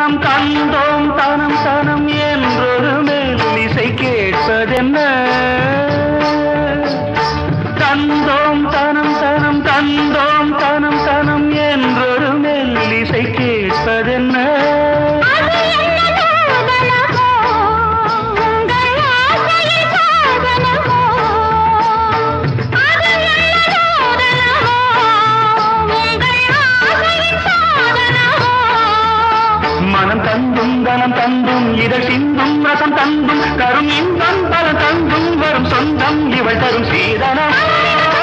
தனம் தந்தோம் தனம் தனம் என்றொரு மெல்லிசை கேட்பதென்ன தந்தோம் தனம் தனம் தந்தோம் தனம் தனம் என்றொரு மெல்லிசை கேட்பதென்ன அது என்ன மோகனமோ உங்கள் ஆசையின் சாதனமோ அது என்ன மோகனமோ உங்கள் ஆசையின் சாதனமோ மனம் தந்தும் தனம் தந்தும் இதழ் சிந்தும் ரசம் தந்தும் தரும் இன்பம் பல தந்தும் வரும் சொந்தம் இவள் தரும் சீதனம்